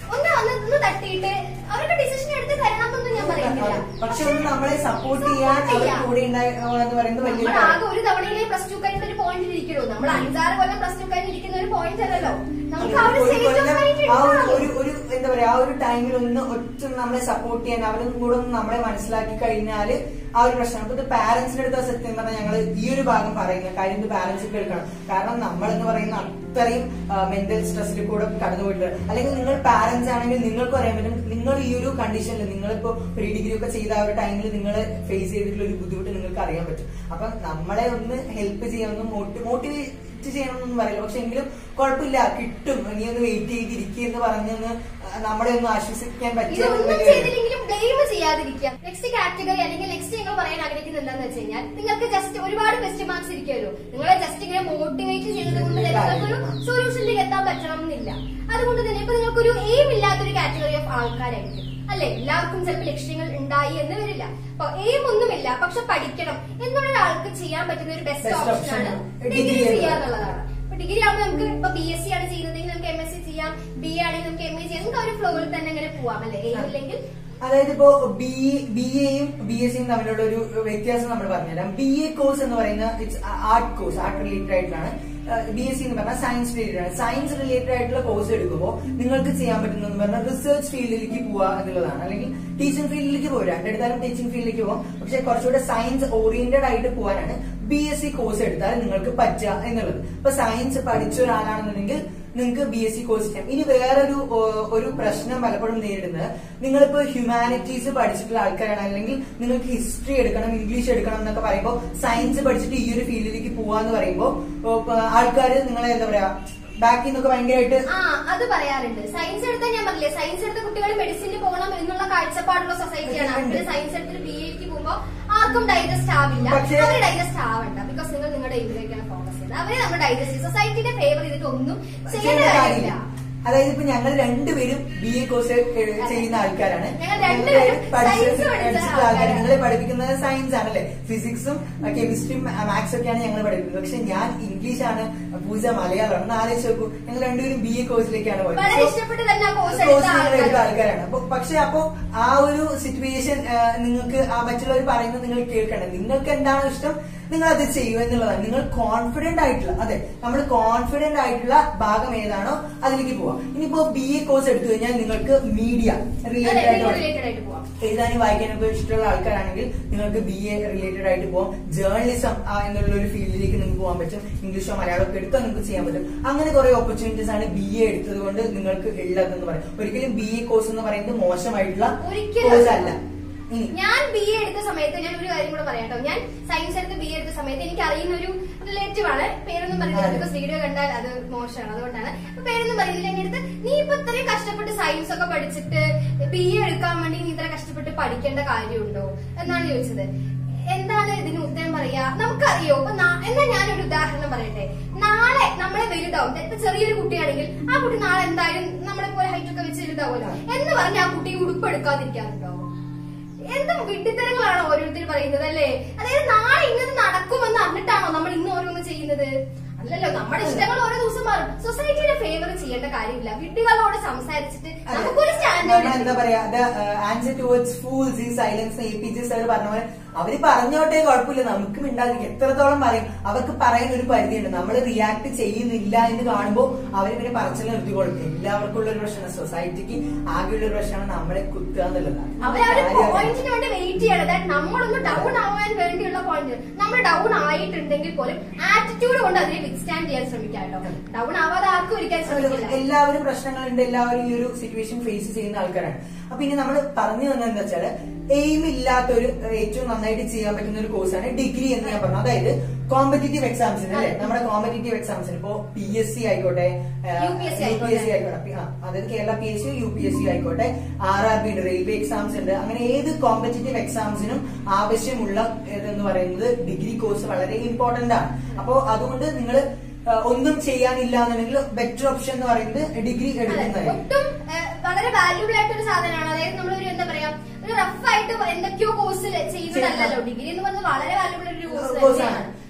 ഒന്ന് ഒന്ന് ഒന്ന് തട്ടിയിട്ട് അവർക്ക് ഡിസിഷൻ എടുത്ത് തരണം എന്നൊന്നും ഞാൻ പറയുന്നില്ല പക്ഷെ ഒന്ന് നമ്മളെ സപ്പോർട്ട് ചെയ്യാൻ support അവർ ചെയ്യാം. കൂടെ ഉണ്ടാവുക എന്ന് പറയുന്നത് വലിയ നമ്മൾ ആകെ ഒരു തവണയിലെ പ്ലസ് ടു കഴിഞ്ഞ ഒരു പോയിന്റിൽ ഇരിക്കണോ നമ്മൾ അഞ്ചാറ് കൊല്ലം പ്ലസ് ടു കഴിഞ്ഞ് ഇരിക്കുന്ന ഒരു പോയിന്റ് അല്ലല്ലോ നമുക്ക് ആ ഒരു ഒരു സ്റ്റേജ് ഓഫ് കൊല്ലം മൈൻഡ് ആ ഒരു ഉണ്ടാവും ഒരു ഒരു എന്താ പറയാ ആ ഒരു ടൈമിൽ ഒന്ന് ഒറ്റ നമ്മളെ സപ്പോർട്ട് ചെയ്യാൻ അവരും കൂടെ ഒന്ന് നമ്മളെ മനസ്സിലാക്കി കഴിഞ്ഞാല് ആ ഒരു പ്രശ്നം ഇപ്പൊ പാരന്റ്സിന്റെ അടുത്ത് സത്യം പറഞ്ഞാൽ ഞങ്ങൾ ഈ ഒരു ഭാഗം പറയുന്ന കാര്യം ഇത് പാരന്റ്സ് കേൾക്കണം കാരണം നമ്മൾ എന്ന് പറയുന്ന അത്രയും മെന്റൽ സ്ട്രെസ്സിൽ കൂടെ കടന്നു പോയിട്ടുണ്ട് അല്ലെങ്കിൽ നിങ്ങൾ പാരന്റ്സ് ആണെങ്കിൽ നിങ്ങൾക്ക് അറിയാൻ പറ്റും നിങ്ങൾ ഈ ഒരു കണ്ടീഷനിൽ നിങ്ങളിപ്പോ പ്രീ ഡിഗ്രി ഒക്കെ ചെയ്ത ആ ഒരു ടൈമിൽ നിങ്ങൾ ഫേസ് ചെയ്തിട്ടുള്ള ഒരു ബുദ്ധിമുട്ട് നിങ്ങൾക്ക് അറിയാൻ പറ്റും അപ്പൊ നമ്മളെ ഒന്ന് ഹെൽപ്പ് ചെയ്യാമെന്നും മോട്ടിവേറ്റ് ചെയ്യണമെന്നൊന്നും പറയില്ല പക്ഷെ എങ്കിലും കുഴപ്പമില്ല കിട്ടും നീ ഒന്ന് വെയിറ്റ് ചെയ്തിരിക്കുക എന്ന് പറഞ്ഞൊന്ന് നമ്മളെ ഒന്ന് ആശ്വസിക്കാൻ പറ്റിയ ഒരു ഇതൊന്നും വലിയ- ചെയ്തില്ലെങ്കിലും ബ്ലെയിം ചെയ്യാതിരിക്കുക നെക്സ്റ്റ് കാറ്റഗറി അല്ലെങ്കിൽ നെക്സ്റ്റ് നിങ്ങൾ പറയാൻ ആഗ്രഹിക്കുന്നത് എന്താണെന്ന് വെച്ച് കഴിഞ്ഞാൽ നിങ്ങൾക്ക് ജസ്റ്റ് ഒരുപാട് ബെസ്റ്റ് മാർക്സ് ഇരിക്കുമല്ലോ നിങ്ങളെ ജസ്റ്റ് ഇങ്ങനെ മോട്ടിവേറ്റ് ചെയ്യുന്നത് കൊണ്ട് തന്നെ നിങ്ങൾക്കൊരു സൊല്യൂഷനിലേക്ക് എത്താൻ പറ്റണം എന്നില്ല അതുകൊണ്ട് തന്നെ ഇപ്പൊ നിങ്ങൾക്കൊരു എയിം ഇല്ലാത്തൊരു കാറ്റഗറി ഓഫ് ആൾക്കാരായിരിക്കും അല്ലെ എല്ലാവർക്കും ചിലപ്പോൾ ലക്ഷ്യങ്ങൾ ഉണ്ടായി എന്ന് വരില്ല അപ്പൊ എയിം ഒന്നുമില്ല പക്ഷെ പഠിക്കണം എന്നുള്ള ഒരാൾക്ക് ചെയ്യാൻ പറ്റുന്ന ഒരു ബെസ്റ്റ് Best ഓപ്ഷൻ ആണ് option. ഡിഗ്രി Degree ചെയ്യുക എന്നുള്ളതാണ് അപ്പൊ ഡിഗ്രി ആകുമ്പോൾ നമുക്ക് ഇപ്പൊ ബി എസ് സി ആണ് ചെയ്യുന്നതെങ്കിൽ നമുക്ക് എം എസ് സി ചെയ്യാം ബി എ ആണെങ്കിൽ നമുക്ക് എം എ ചെയ്യാം നമുക്ക് ആ ഒരു ഫ്ലോയിൽ തന്നെ അങ്ങനെ പോവാം അല്ലെ എയിം ഇല്ലെങ്കിൽ അതായത് ഇപ്പോ ബി ബി എയും ബി എസ് സിയും തമ്മിലുള്ള ഒരു വ്യത്യാസം നമ്മൾ പറഞ്ഞുതരാം ബി എ കോഴ്സ് എന്ന് പറയുന്ന it's art course art related ആയിട്ടാണ് ബി എസ് സി എന്ന് പറഞ്ഞാൽ സയൻസ് റിലേറ്റഡ് ആണ് സയൻസ് റിലേറ്റഡ് ആയിട്ടുള്ള കോഴ്സ് എടുക്കുമ്പോൾ നിങ്ങൾക്ക് ചെയ്യാൻ പറ്റുന്നതെന്ന് പറഞ്ഞാൽ റിസർച്ച് ഫീൽഡിലേക്ക് പോവുക എന്നുള്ളതാണ് അല്ലെങ്കിൽ ടീച്ചിങ് ഫീൽഡിലേക്ക് പോരാ രണ്ടെടുത്താലും ടീച്ചിങ് ഫീൽഡിലേക്ക് പോകാം പക്ഷെ കുറച്ചുകൂടെ സയൻസ് ഓറിയന്റഡ് ആയിട്ട് പോകാനാണ് ബി എസ് സി കോഴ്സ് എടുത്താൽ നിങ്ങൾക്ക് പറ്റുക എന്നുള്ളത് ഇപ്പൊ സയൻസ് പഠിച്ച ഒരാളാണെന്നുണ്ടെങ്കിൽ നിങ്ങൾക്ക് ബി എസ് സി കോഴ്സ് ചെയ്യാം ഇനി വേറൊരു ഓ, ഒരു പ്രശ്നം പലപ്പോഴും നേരിടുന്നത് നിങ്ങളിപ്പോ ഹ്യൂമാനിറ്റീസ് പഠിച്ചിട്ടുള്ള ആൾക്കാരാണ് അല്ലെങ്കിൽ നിങ്ങൾക്ക് ഹിസ്റ്ററി എടുക്കണം ഇംഗ്ലീഷ് എടുക്കണം എന്നൊക്കെ പറയുമ്പോൾ സയൻസ് പഠിച്ചിട്ട് ഈ ഒരു ഫീൽഡിലേക്ക് പോവാന്ന് പറയുമ്പോൾ ആൾക്കാർ നിങ്ങളെ എന്താ പറയാ ബാക്കിൽ നിന്നൊക്കെ ഭയങ്കരമായിട്ട് ആ അത് പറയാറുണ്ട് സയൻസ് എടുത്താൽ ഞാൻ പറഞ്ഞില്ലേ സയൻസ് എടുത്ത കുട്ടികൾ മെഡിസിനിൽ പോകണം എന്നുള്ള കാഴ്ചപ്പാടുള്ള സൊസൈറ്റിയാണ് ഉണ്ട്. അവര് സയൻസ് എടുത്തിട്ട് ബി എക്ക് പോകുമ്പോൾ ആർക്കും ഡൈജസ്റ്റ് ആവില്ല പക്ഷേ- അവര് ഡൈജസ്റ്റ് ആവണ്ട ബിക്കോസ് നിങ്ങൾ നിങ്ങളുടെ ഇതിലേക്കാണ് ഫോക്കസ് ചെയ്യുന്നത് അവരെ നമ്മൾ ഡൈജസ്റ്റ് സൊസൈറ്റിന്റെ ഫേവർ ചെയ്തിട്ട് ഒന്നും ചെയ്യേണ്ട ചെയ്യേണ്ട കാര്യമില്ല കാര്യമില്ല അതായത് ഇപ്പൊ ഞങ്ങൾ രണ്ടുപേരും ബി എ കോഴ്സ് ചെയ്യുന്ന ആൾക്കാരാണ് ഞങ്ങൾ രണ്ടുപേരും പഠിച്ച- science പഠിച്ച പഠിച്ചിട്ടുള്ള ആൾക്കാര് ആൾക്കാരാണ്. നിങ്ങളെ പഠിപ്പിക്കുന്നത് സയൻസ് ആണല്ലേ ഫിസിക്സും കെമിസ്ട്രിയും മാത്സ് ഒക്കെയാണ് ഞങ്ങൾ പഠിക്കുന്നത് പക്ഷെ ഞാൻ ഇംഗ്ലീഷ് ആണ് പൂജ മലയാളമാണ് ഒന്ന് ആലോചിച്ച് നോക്കൂ ഞങ്ങൾ രണ്ടുപേരും ബി എ കോഴ്സിലേക്കാണ് പോയത് വളരെ So, ഇഷ്ടപ്പെട്ട് തന്നെ ആ കോഴ്സ് കോഴ്സ് എടുത്ത നിങ്ങൾ എടുത്ത ആൾക്കാരാണ് ആൾക്കാരാണ് അപ്പൊ പക്ഷെ അപ്പോ ആ ഒരു സിറ്റുവേഷൻ നിങ്ങൾക്ക് ആ മറ്റുള്ളവർ പറയുന്നത് നിങ്ങൾ കേൾക്കണം നിങ്ങൾക്ക് എന്താണോ ഇഷ്ടം നിങ്ങൾ അത് ചെയ്യൂ എന്നുള്ളതാണ് നിങ്ങൾ കോൺഫിഡന്റ് ആയിട്ടുള്ള അതെ നമ്മൾ കോൺഫിഡന്റ് ആയിട്ടുള്ള ഭാഗം ഏതാണോ അതിലേക്ക് പോവാം ഇനിയിപ്പോ ബി എ കോഴ്സ് എടുത്തു കഴിഞ്ഞാൽ നിങ്ങൾക്ക് മീഡിയ റിലേറ്റഡ് ആയിട്ട് റിലേറ്റഡ് ആയിട്ട് പോവാം എഴുതാനും വായിക്കാനൊക്കെ ഇഷ്ടമുള്ള ആൾക്കാരാണെങ്കിൽ നിങ്ങൾക്ക് ബി എ റിലേറ്റഡ് ആയിട്ട് പോകാം ജേർണലിസം എന്നുള്ള ഒരു ഫീൽഡിലേക്ക് നിങ്ങൾക്ക് പോകാൻ പറ്റും ഇംഗ്ലീഷോ മലയാളമോ ഒക്കെ എടുത്താൽ നിങ്ങൾക്ക് ചെയ്യാൻ പറ്റും അങ്ങനെ കുറെ ഓപ്പർച്യൂണിറ്റീസ് ആണ് ബി എ എടുത്തത് കൊണ്ട് നിങ്ങൾക്ക് ഉള്ളതെന്ന് പറയാം ഒരിക്കലും ബി എ കോഴ്സ് എന്ന് പറയുന്നത് മോശമായിട്ടുള്ള ഒരിക്കലും കോഴ്സ് അല്ല. അല്ല ഇനി ഞാൻ ബി എ എടുത്ത സമയത്ത് ഞാൻ ഒരു കാര്യം കൂടെ പറയാം കേട്ടോ ഞാൻ സയൻസ് എടുത്ത് ബി എ എടുത്ത സമയത്ത് എനിക്ക് അറിയുന്ന ഒരു റിലേറ്റീവ് ആണ് പേരൊന്നും പറയുന്നില്ല ബിക്കോസ് വീഡിയോ കണ്ടാൽ അത് മോശമാണ് അതുകൊണ്ടാണ് അപ്പൊ പേരൊന്നും പറയുന്നില്ല എന്റെ അടുത്ത് നീ ഇപ്പൊ ഇത്രയും കഷ്ടപ്പെട്ട് സയൻസ് ഒക്കെ പഠിച്ചിട്ട് ബി എ എടുക്കാൻ വേണ്ടി നീ ഇത്ര കഷ്ടപ്പെട്ട് പഠിക്കേണ്ട കാര്യമുണ്ടോ എന്നാണ് ചോദിച്ചത് എന്താണ് ഇതിന് ഉത്തരം പറയാ നമുക്കറിയോ ഇപ്പൊ നാ- എന്നാ ഞാനൊരു ഉദാഹരണം പറയട്ടെ നാളെ നമ്മളെ വലുതാവും ഇപ്പൊ ചെറിയൊരു കുട്ടിയാണെങ്കിൽ ആ കുട്ടി നാളെ എന്തായാലും നമ്മളെ പോലെ ഹൈറ്റ് ഒക്കെ വെച്ച് വലുതാവുമല്ലോ എന്ന് പറഞ്ഞ് ആ കുട്ടി ഉടുപ്പ് എടുക്കാതിരിക്കാറുണ്ടോ എന്ത് വിഡ്ഢിത്തരങ്ങളാണോ ഓരോരുത്തർ പറയുന്നത് അല്ലേ അതായത് നാളെ ഇന്നത് നടക്കുമെന്ന് അറിഞ്ഞിട്ടാണോ നമ്മൾ ഇന്ന് ഓരോന്ന് ചെയ്യുന്നത് അല്ലല്ലോ നമ്മുടെ ഇഷ്ടങ്ങൾ ഓരോ ദിവസം മാറും സൊസൈറ്റിയുടെ ഫേവർ ചെയ്യേണ്ട കാര്യമില്ല വിഡ്ഢികളോട് സംസാരിച്ചിട്ട് അതെ. നമുക്കൊരു നമ്മൾ എന്താ സ്റ്റാൻഡേർഡ് പറയാ ആൻസർ ടുവേർഡ്സ് ഫൂൾസ് ഈ silence A P J sir പറഞ്ഞ പോലെ അവര് പറഞ്ഞോട്ടെ കുഴപ്പമില്ല നമുക്ക് മിണ്ടാതിരിക്കും എത്രത്തോളം പറയും അവർക്ക് പറയാൻ ഒരു പരിധിയുണ്ട് നമ്മൾ റിയാക്ട് ചെയ്യുന്നില്ല എന്ന് കാണുമ്പോൾ അവർ പിന്നെ പറച്ചിൽ നിർത്തിക്കൊള്ളും എല്ലാവർക്കും ഉള്ള ഒരു പ്രശ്നമാണ് സൊസൈറ്റിക്ക് ആകെയുള്ള ഒരു പ്രശ്നമാണ് നമ്മളെ കുത്തുക എന്നുള്ളതാണ് അവരവര് കാര്യം അതാണ്. പോയിന്റിന് വേണ്ടി വെയിറ്റ് ചെയ്യണം അതായത് നമ്മളൊന്ന് ഡൗൺ ആവാൻ വേണ്ടിയുള്ള പോയിന്റ് നമ്മൾ ഡൗൺ ആയിട്ടുണ്ടെങ്കിൽ പോലും ആറ്റിറ്റ്യൂഡ് കൊണ്ട് അതിനെ വിത്ത്സ്റ്റാൻഡ് ചെയ്യാൻ ശ്രമിക്കാം കേട്ടോ ഡൗൺ ആവാതെ ആർക്കും ഒരിക്കാൻ ശ്രമിക്കില്ല എല്ലാവരും പ്രശ്നങ്ങളുണ്ട് എല്ലാവരും ഈ ഒരു സിറ്റുവേഷൻ ഫേസ് ചെയ്യുന്ന ആൾക്കാരാണ് അപ്പൊ ഇനി നമ്മൾ പറഞ്ഞു വന്നത് എന്താ വെച്ചാല് എയിം ഇല്ലാത്ത ഒരു ഏറ്റവും നന്നായിട്ട് ചെയ്യാൻ പറ്റുന്ന ഒരു കോഴ്സാണ് ഡിഗ്രി എന്ന് ഞാൻ പറഞ്ഞു അതായത് കോമ്പറ്റീറ്റീവ് എക്സാംസിന് അല്ലെ നമ്മുടെ കോമ്പറ്റീറ്റീവ് എക്സാംസിന് ഇപ്പോ പി എസ് സി ആയിക്കോട്ടെ UPSC U P S C ആയിക്കോട്ടെ ആ, അതായത് Kerala P S C U P S C ആയിക്കോട്ടെ ആർ ആർ ബി ഉണ്ട് റെയിൽവേ എക്സാംസ് ഉണ്ട് അങ്ങനെ ഏത് കോമ്പറ്റീറ്റീവ് എക്സാംസിനും ആവശ്യമുള്ള ഇതെന്ന് പറയുന്നത് ഡിഗ്രി കോഴ്സ് വളരെ ഇമ്പോർട്ടന്റ് ആണ് അപ്പോ അതുകൊണ്ട് നിങ്ങൾ ഒന്നും ചെയ്യാനില്ല എന്നുണ്ടെങ്കിൽ ബെറ്റർ ഓപ്ഷൻ എന്ന് പറയുന്നത് ഡിഗ്രി അതെ, എടുക്കുന്നതായിരിക്കും ഒട്ടും ഏഹ്, വളരെ വാല്യൂബിൾ ആയിട്ടൊരു സാധനമാണ് അതായത് നമ്മളൊരു എന്താ പറയാ ഒരു റഫ് ആയിട്ട് എന്തൊക്കെയോ കോഴ്സ് ചെയ്യുന്നതല്ലല്ലോ ഡിഗ്രി എന്ന് പറഞ്ഞത് വളരെ വാല്യൂബിൾ ഒരു കോഴ്സ് കോഴ്സാണ് തന്നെയാണ്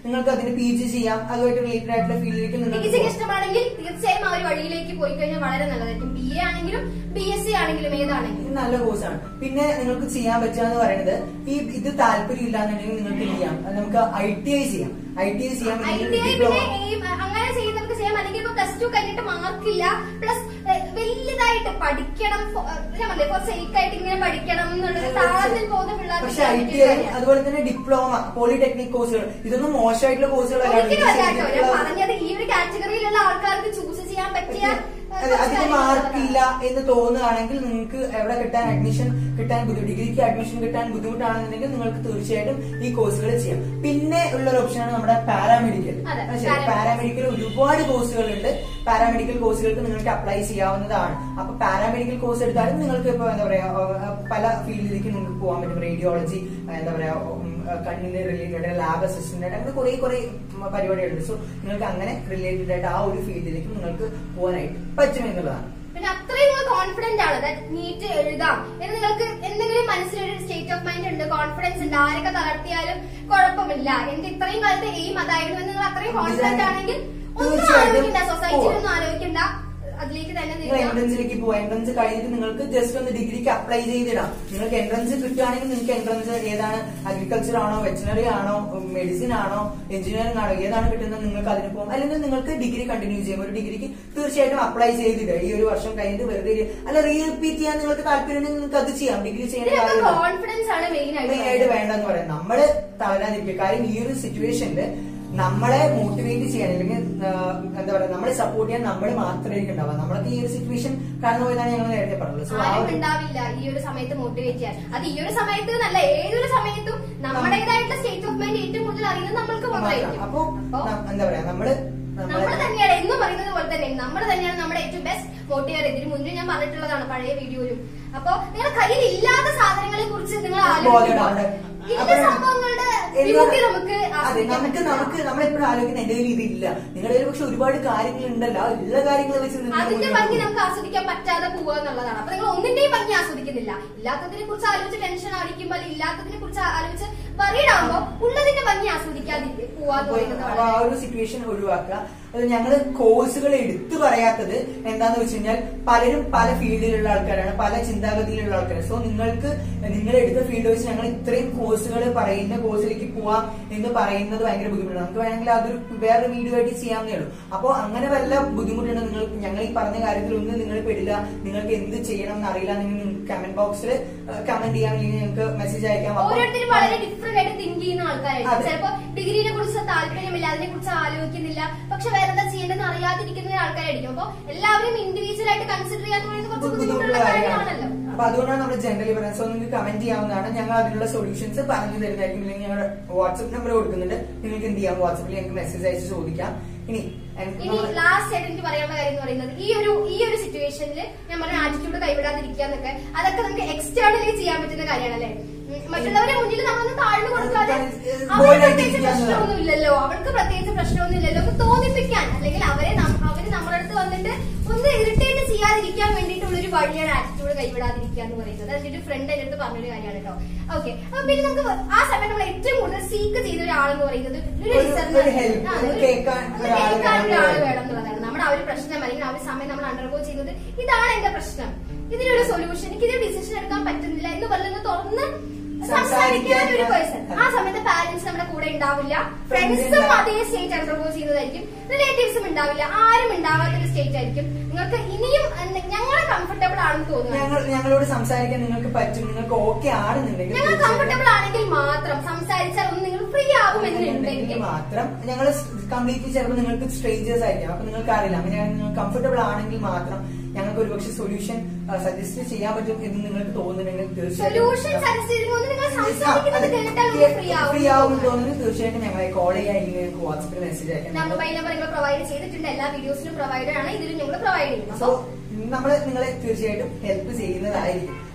നിങ്ങൾക്ക് അതിന് പി ജി ചെയ്യാം അതുമായിട്ട് റിലേറ്റഡ് ആയിട്ടുള്ള ഫീൽഡിലേക്ക് പി നിങ്ങൾക്ക് ജിക്ക് പോകാം. ഇഷ്ടമാണെങ്കിൽ തീർച്ചയായും ആ ഒരു വഴിയിലേക്ക് പോയി കഴിഞ്ഞാൽ വളരെ നല്ലതായിരിക്കും ബി എ ആണെങ്കിലും ബി എസ് സി ആണെങ്കിലും ഏതാണെങ്കിലും ഇത് നല്ല കോഴ്സാണ് പിന്നെ നിങ്ങൾക്ക് ചെയ്യാൻ പറ്റുക എന്ന് പറയുന്നത് ഈ ഇത് താല്പര്യം ഇല്ലാന്നുണ്ടെങ്കിൽ നിങ്ങൾക്ക് എന്ത് ചെയ്യാം അത് നമുക്ക് ഐ ടി ഐ ചെയ്യാം ഐ ടി ഐ ചെയ്യാൻ ഐ ടി ഐ ഡിപ്ലോമ പിന്നെ ഈ അങ്ങനെ ചെയ്യുന്നവർക്ക് ചെയ്യാം അല്ലെങ്കിൽ ഇപ്പൊ പ്ലസ് ടു കഴിഞ്ഞിട്ട് മാർക്കില്ല പ്ലസ് വലുതായിട്ട് പഠിക്കണം ഫോ- ഞാൻ പറഞ്ഞില്ലേ ഫോർ സേക്ക് ആയിട്ട് ഇങ്ങനെ പഠിക്കണം എന്നുള്ളത് താളത്തിൽ പോകുന്ന പിള്ളേർക്ക് പക്ഷെ ഐ ചെയ്യാൻ ടി പറ്റിയ ഐ കാര്യമാണ്. അതുപോലെ തന്നെ ഡിപ്ലോമ പോളിടെക്നിക് കോഴ്സുകൾ ഇതൊന്നും മോശമായിട്ടുള്ള കോഴ്സുകളല്ല ഒരിക്കലും അല്ല കേട്ടോ. ഞാൻ ഇതിലുള്ള- പറഞ്ഞത് ഈ ഒരു കാറ്റഗറിയിലുള്ള ആൾക്കാർക്ക് ചൂസ് ചെയ്യാൻ പറ്റിയ ഏഹ്, അതെ, കുറച്ച് അതിന് കാര്യങ്ങളാണ് മാർക്കില്ല എന്ന് തോന്നുകയാണെങ്കിൽ നിങ്ങൾക്ക് എവിടെ കിട്ടാൻ അഡ്മിഷൻ കിട്ടാൻ ബുദ്ധിമുട്ട് ഡിഗ്രിക്ക് അഡ്മിഷൻ കിട്ടാൻ ബുദ്ധിമുട്ടാണെന്നുണ്ടെങ്കിൽ നിങ്ങൾക്ക് തീർച്ചയായിട്ടും ഈ കോഴ്സുകൾ ചെയ്യാം പിന്നെ ഉള്ള ഒരു ഓപ്ഷനാണ് നമ്മുടെ പാരാമെഡിക്കൽ അതെ, ശരി paramedical. പാരാമെഡിക്കൽ ഒരുപാട് കോഴ്സുകളുണ്ട് പാരാമെഡിക്കൽ കോഴ്സുകൾക്ക് നിങ്ങൾക്ക് അപ്ലൈ ചെയ്യാവുന്നതാണ് അപ്പൊ പാരാമെഡിക്കൽ കോഴ്സ് എടുത്താലും നിങ്ങൾക്ക് ഇപ്പൊ എന്താ പറയാ ഏഹ്, പല ഫീൽഡിലേക്ക് നിങ്ങൾക്ക് പോകാൻ പറ്റും റേഡിയോളജി എന്താ പറയാ ഉം, കണ്ണിന് റിലേറ്റഡ് ലാബ് അസിസ്റ്റന്റ് ആയിട്ട് അങ്ങനെ കുറെ കുറെ പരിപാടികളുണ്ട് സോ നിങ്ങൾക്ക് അങ്ങനെ റിലേറ്റഡ് ആയിട്ട് ആ ഒരു ഫീൽഡിലേക്ക് നിങ്ങൾക്ക് പോകാനായിട്ട് പറ്റും എന്നുള്ളതാണ് പിന്നെ അത്രയും നിങ്ങൾ കോൺഫിഡന്റ് ആണ് ദാറ്റ് നീറ്റ് എഴുതാം എന്ന് നിങ്ങൾക്ക് എന്തെങ്കിലും മനസ്സിലൊരു സ്റ്റേറ്റ് ഓഫ് മൈൻഡ് ഉണ്ട് കോൺഫിഡൻസ് ഉണ്ട് ആരൊക്കെ തളർത്തിയാലും കുഴപ്പമില്ല എന്റെ ഇത്രയും കാലത്തെ എയിം അതായിരുന്നു എന്ന് നിങ്ങൾ അത്രയും കോൺഫിഡന്റ് ആണെങ്കിൽ ഒന്നും തീർച്ചയായിട്ടും ആലോചിക്കണ്ട സൊസൈറ്റിയിൽ പോവാം. ഒന്നും ആലോചിക്കണ്ട അതിലേക്ക് തന്നെ നിങ്ങൾ തിരിയാം എൻട്രൻസിലേക്ക് പോവാം എൻട്രൻസ് കഴിഞ്ഞിട്ട് നിങ്ങൾക്ക് ജസ്റ്റ് ഒന്ന് ഡിഗ്രിക്ക് അപ്ലൈ ചെയ്തിടാം നിങ്ങൾക്ക് എൻട്രൻസ് കിട്ടുകയാണെങ്കിൽ നിങ്ങൾക്ക് എൻട്രൻസ് ഏതാണ് അഗ്രികൾച്ചർ ആണോ വെറ്റിനറി ആണോ മെഡിസിൻ ആണോ എഞ്ചിനീയറിംഗ് ആണോ ഏതാണ് കിട്ടുന്നത് നിങ്ങൾക്ക് അതിന് പോകും അല്ലെങ്കിൽ നിങ്ങൾക്ക് ഡിഗ്രി കണ്ടിന്യൂ ചെയ്യാം ഒരു ഡിഗ്രിക്ക് തീർച്ചയായിട്ടും അപ്ലൈ ചെയ്തിടുക ഈ ഒരു വർഷം കഴിഞ്ഞിട്ട് വെറുതെ ഇരി- അല്ല റീറിപ്പീറ്റ് ചെയ്യാൻ നിങ്ങൾക്ക് താല്പര്യം ഉണ്ടെങ്കിൽ നിങ്ങൾക്ക് അത് ചെയ്യാം ഡിഗ്രി ചെയ്യേണ്ട ഇതിനൊക്കെ കാര്യമില്ല കോൺഫിഡൻസ് ആണ് മെയിൻ മെയിൻ ആയിട്ട് ആയിട്ട് വേണ്ടെന്ന് പറയാം നമ്മള് തളരാതിരിക്കുക കാര്യം ഈ ഒരു സിറ്റുവേഷനിൽ നമ്മളെ മോട്ടിവേറ്റ് ചെയ്യാൻ അല്ലെങ്കിൽ ആ, എന്താ പറയാ നമ്മളെ സപ്പോർട്ട് ചെയ്യാൻ നമ്മൾ മാത്രമായിരിക്കും ഉണ്ടാവുക നമ്മളൊക്കെ ഈ ഒരു സിറ്റുവേഷൻ കടന്നു പോയതാണ് ഞങ്ങൾ നേരത്തെ പറഞ്ഞത് സോ ആ ആരും ഒരു ഉണ്ടാവില്ല ഈ ഒരു സമയത്ത് മോട്ടിവേറ്റ് ചെയ്യാൻ അത് ഈ ഒരു സമയത്ത് നല്ല ഏതൊരു സമയത്തും നമ്മുടേതായിട്ടുള്ള സ്റ്റേറ്റ് ഓഫ് മൈൻഡ് ഏറ്റവും കൂടുതൽ അറിയുന്നത് നമ്മൾക്ക് മാത്രമായിരിക്കും അപ്പൊ ന- എന്താ പറയാ നമ്മള് നമ്മൾ നമ്മളെ തന്നെയാണ് എന്നും പറയുന്നത് പോലെ തന്നെ നമ്മൾ തന്നെയാണ് നമ്മുടെ ഏറ്റവും ബെസ്റ്റ് മോട്ടിവേർ ഇതിന് മുന്നേ ഞാൻ പറഞ്ഞിട്ടുള്ളതാണ് പഴയ വീഡിയോയിലും അപ്പൊ നിങ്ങളുടെ കയ്യിൽ ഇല്ലാത്ത സാധനങ്ങളെ കുറിച്ച് നിങ്ങൾ ബോധം ആലോചിക്കുമ്പോൾ ഉണ്ടാവണ്ട. ഇതിന്റെ അപ്പൊ സംഭവങ്ങളുടെ എന്താ- വിമുക്തി നമുക്ക് അതെ ആസ്വദിക്കാൻ നമുക്ക് പറ്റില്ല. നമുക്ക് നമ്മളെപ്പോഴും ആലോചിക്കുന്ന എന്റെ കയ്യിൽ ഇതില്ല നിങ്ങളുടെ കയ്യിൽ പക്ഷെ ഒരുപാട് കാര്യങ്ങൾ ഉണ്ടല്ലോ ആ ഉള്ള കാര്യങ്ങൾ വെച്ച് നിങ്ങൾ അതിന്റെ മുന്നോട്ട് ഭംഗി പോകും. നമുക്ക് ആസ്വദിക്കാൻ പറ്റാതെ പോവുക എന്നുള്ളതാണ് അപ്പൊ നിങ്ങൾ ഒന്നിന്റെയും ഭംഗി ആസ്വദിക്കുന്നില്ല ഇല്ലാത്തതിനെ കുറിച്ച് ആലോചിച്ച് ടെൻഷൻ അടിക്കുമ്പോൾ അല്ലെങ്കിൽ ഇല്ലാത്തതിനെ കുറിച്ച് ആലോചിച്ച് worried ആവുമ്പോ ഉള്ളതിന്റെ ഭംഗി ആസ്വദിക്കാതിരിക്കുക പോവാന്ന് പറയുന്നത് അപ്പൊ ആ വളരെ ഒരു സിറ്റുവേഷൻ ഒഴിവാക്കുക അത് ഞങ്ങള് കോഴ്സുകൾ എടുത്തു പറയാത്തത് എന്താന്ന് വെച്ച് കഴിഞ്ഞാൽ പലരും പല ഫീൽഡിലുള്ള ആൾക്കാരാണ് പല ചിന്താഗതിയിലുള്ള ആൾക്കാരാണ് സോ നിങ്ങൾക്ക് നിങ്ങൾ എടുത്ത ഫീൽഡ് വെച്ച് ഞങ്ങൾ ഇത്രയും കോഴ്സുകൾ പറയുന്ന കോഴ്സിലേക്ക് പോവാം എന്ന് പറയുന്നത് ഭയങ്കര ബുദ്ധിമുട്ടാണ് നമുക്ക് വേണമെങ്കിൽ അതൊരു വേറെ വീഡിയോ ആയിട്ട് ചെയ്യാവുന്നേ ഉള്ളൂ അപ്പോൾ അങ്ങനെ വല്ല ബുദ്ധിമുട്ടുണ്ട് നിങ്ങൾ ഞങ്ങൾ ഈ പറഞ്ഞ കാര്യത്തിലൊന്നും നിങ്ങൾ പെടില്ല നിങ്ങൾക്ക് എന്ത് ചെയ്യണം എന്ന് അറിയില്ല നിങ്ങൾ കമന്റ് ബോക്സിൽ കമന്റ് ചെയ്യാം അല്ലെങ്കിൽ നിങ്ങൾക്ക് മെസ്സേജ് അയക്കാം അപ്പൊ ഓരോരുത്തരും വളരെ ഡിഫറെന്റ് ആയിട്ട് തിങ്ക് ചെയ്യുന്ന ആൾക്കാരായിരിക്കും അതെ. ചിലപ്പോ ഡിഗ്രീനെ കുറിച്ച് താല്പര്യമില്ല അതിനെ കുറിച്ച് ആലോചിക്കുന്നില്ല പക്ഷെ വേറെ എന്താ ചെയ്യേണ്ടതെന്ന് അറിയാതിരിക്കുന്ന ആൾക്കാരായിരിക്കും അപ്പൊ എല്ലാവരും ഇൻഡിവിജ്വൽ ആയിട്ട് കൺസിഡർ ചെയ്യാന്ന് പറയുന്നത് കുറച്ച് ബുദ്ധിമുട്ടുള്ള ബുദ്ധിമുട്ടുള്ള കാര്യമാണ് കാര്യമാണല്ലോ അപ്പൊ അതുകൊണ്ടാണ് നമ്മൾ ജനറലി പറയുന്നത് സോ നിങ്ങൾക്ക് കമന്റ് ചെയ്യാവുന്നതാണ് ഞങ്ങൾ അതിനുള്ള സൊല്യൂഷൻസ് പറഞ്ഞു തരുന്നതായിരിക്കും അല്ലെങ്കിൽ ഞങ്ങളുടെ വാട്സ്ആപ്പ് നമ്പർ കൊടുക്കുന്നുണ്ട് നിങ്ങൾക്ക് എന്ത് ചെയ്യാം വാട്സ്ആപ്പിൽ ഞങ്ങൾക്ക് മെസ്സേജ് അയച്ച് ചോദിക്കാം ഇനി and ഇനി നമ്മള് ലാസ്റ്റ് ആയിട്ട് എനിക്ക് പറയാനുള്ള കാര്യം എന്ന് പറയുന്നത് ഈ ഒരു ഈ ഒരു സിറ്റുവേഷനിൽ ഞാൻ പറഞ്ഞ ആറ്റിറ്റ്യൂഡ് കൈവിടാതിരിക്കുക എന്നൊക്കെ അതൊക്കെ നമുക്ക് എക്സ്റ്റേണലി ചെയ്യാൻ പറ്റുന്ന കാര്യമാണ് അല്ലേ ഉം, മറ്റുള്ളവരെ മുന്നിൽ നമ്മളൊന്ന് താഴ്ന്നു കൊടുക്കാതെ അവർക്ക് ബോൾഡായിട്ട് പ്രത്യേകിച്ച് ഇരിക്കുക പ്രശ്നമൊന്നും ഇല്ലല്ലോ അവർക്ക് പ്രത്യേകിച്ച് പ്രശ്നമൊന്നും ഇല്ലല്ലോ ഒന്ന് തോന്നിപ്പിക്കാൻ അല്ലെങ്കിൽ അവരെ നം- അവര് നമ്മുടെ അടുത്ത് വന്നിട്ട് ഒന്ന് ഇറിറ്റേറ്റ് ചെയ്യാതിരിക്കാൻ വേണ്ടിയിട്ടുള്ള ഒരു വഴിയാണ് ആറ്റിറ്റ്യൂഡ് കൈവിടാതിരിക്കുക എന്ന് പറയുന്നത് അതിന്റെ ഒരു ഫ്രണ്ട് എന്റെ അടുത്ത് പറഞ്ഞൊരു കാര്യമാണ് കേട്ടോ ഓക്കെ അപ്പൊ പിന്നെ നമുക്ക് ആ സമയത്ത് നമ്മൾ ഏറ്റവും കൂടുതൽ സീക്ക് ചെയ്ത ഒരാളെന്ന് പറയുന്നത് ഒരു ഒരു- listener- ഒരു help, ആ, ഒരു ഒരു- കേൾക്കാൻ ഒന്ന് ഒരാള് കേൾക്കാൻ വേണം ഒരാള് എന്നുള്ളത്. വേണം എന്നുള്ളതാണ് നമ്മുടെ ആ ഒരു പ്രശ്നം അല്ലെങ്കിൽ ആ ഒരു സമയം നമ്മൾ അണ്ടർഗോ ചെയ്യുന്നത് ഇതാണ് എന്റെ പ്രശ്നം ഇതിനൊരു സൊല്യൂഷൻ എനിക്ക് ഇതിന് ഡിസിഷൻ എടുക്കാൻ പറ്റുന്നില്ല എന്ന് പറയുന്നത് തുറന്ന് സംസാരിക്കാൻ ഒരു പേഴ്സൺ ആ സമയത്ത് പാരന്റ്സ് നമ്മുടെ കൂടെ ഉണ്ടാവില്ല ഫ്രണ്ട്സും അതേ സ്റ്റേറ്റ് അണ്ടർഗോ ചെയ്യുന്നതായിരിക്കും റിലേറ്റീവ്സും ഉണ്ടാവില്ല ആരും ഉണ്ടാവാത്ത ഒരു സ്റ്റേറ്റ് ആയിരിക്കും നിങ്ങൾക്ക് ഇനിയും എന്ത് ഞങ്ങളെ കംഫർട്ടബിൾ ആണെന്ന് തോന്നുന്നു ഞങ്ങൾ ഞങ്ങളോട് സംസാരിക്കാൻ നിങ്ങൾക്ക് പറ്റും നിങ്ങൾക്ക് ഓക്കെ ആണെന്നുണ്ടെങ്കിൽ ഞങ്ങൾ തീർച്ചയായിട്ടും കംഫർട്ടബിൾ ആണെങ്കിൽ മാത്രം സംസാരിച്ചാൽ ഒന്ന് നിങ്ങൾ ഫ്രീ ആകുമെന്നുണ്ടെങ്കിൽ ഉണ്ടെങ്കിൽ മാത്രം ഞങ്ങൾ കംപ്ലീറ്റ്ലി ചിലപ്പോൾ നിങ്ങൾക്ക് സ്ട്രേഞ്ചേഴ്സ് ആയിരിക്കും അപ്പൊ നിങ്ങൾക്ക് അറിയില്ല അങ്ങനെയാണ് നിങ്ങൾ കംഫർട്ടബിൾ ആണെങ്കിൽ മാത്രം ഞങ്ങൾക്ക് ഒരുപക്ഷെ സൊല്യൂഷൻ സജസ്റ്റ് ചെയ്യാൻ പറ്റും എന്ന് നിങ്ങൾക്ക് തോന്നുന്നുണ്ടെങ്കിൽ സൊല്യൂഷൻ സജസ്റ്റ് ചെയ്തുകൊണ്ട് നിങ്ങൾ സംസാരിക്കുന്നത് കേട്ടാൽ ഫ്രീ ഫ്രീ ആവും ആവും തോന്നുന്നു തീർച്ചയായിട്ടും ഞങ്ങളെ കോൾ ചെയ്യാൻ അല്ലെങ്കിൽ നിങ്ങൾക്ക് വാട്സപ്പിൽ മെസ്സേജ് അയക്കാം ഞാൻ മൊബൈൽ നമ്പർ നിങ്ങൾ പ്രൊവൈഡ് ചെയ്തിട്ടുണ്ട് എല്ലാ വീഡിയോസിലും പ്രൊവൈഡ് ആണ് ഇതിലും ഞങ്ങൾ പ്രൊവൈഡ് ചെയ്യും സോ അപ്പൊ നമ്മൾ നിങ്ങളെ തീർച്ചയായിട്ടും ഹെൽപ്പ് ചെയ്യുന്നതായിരിക്കും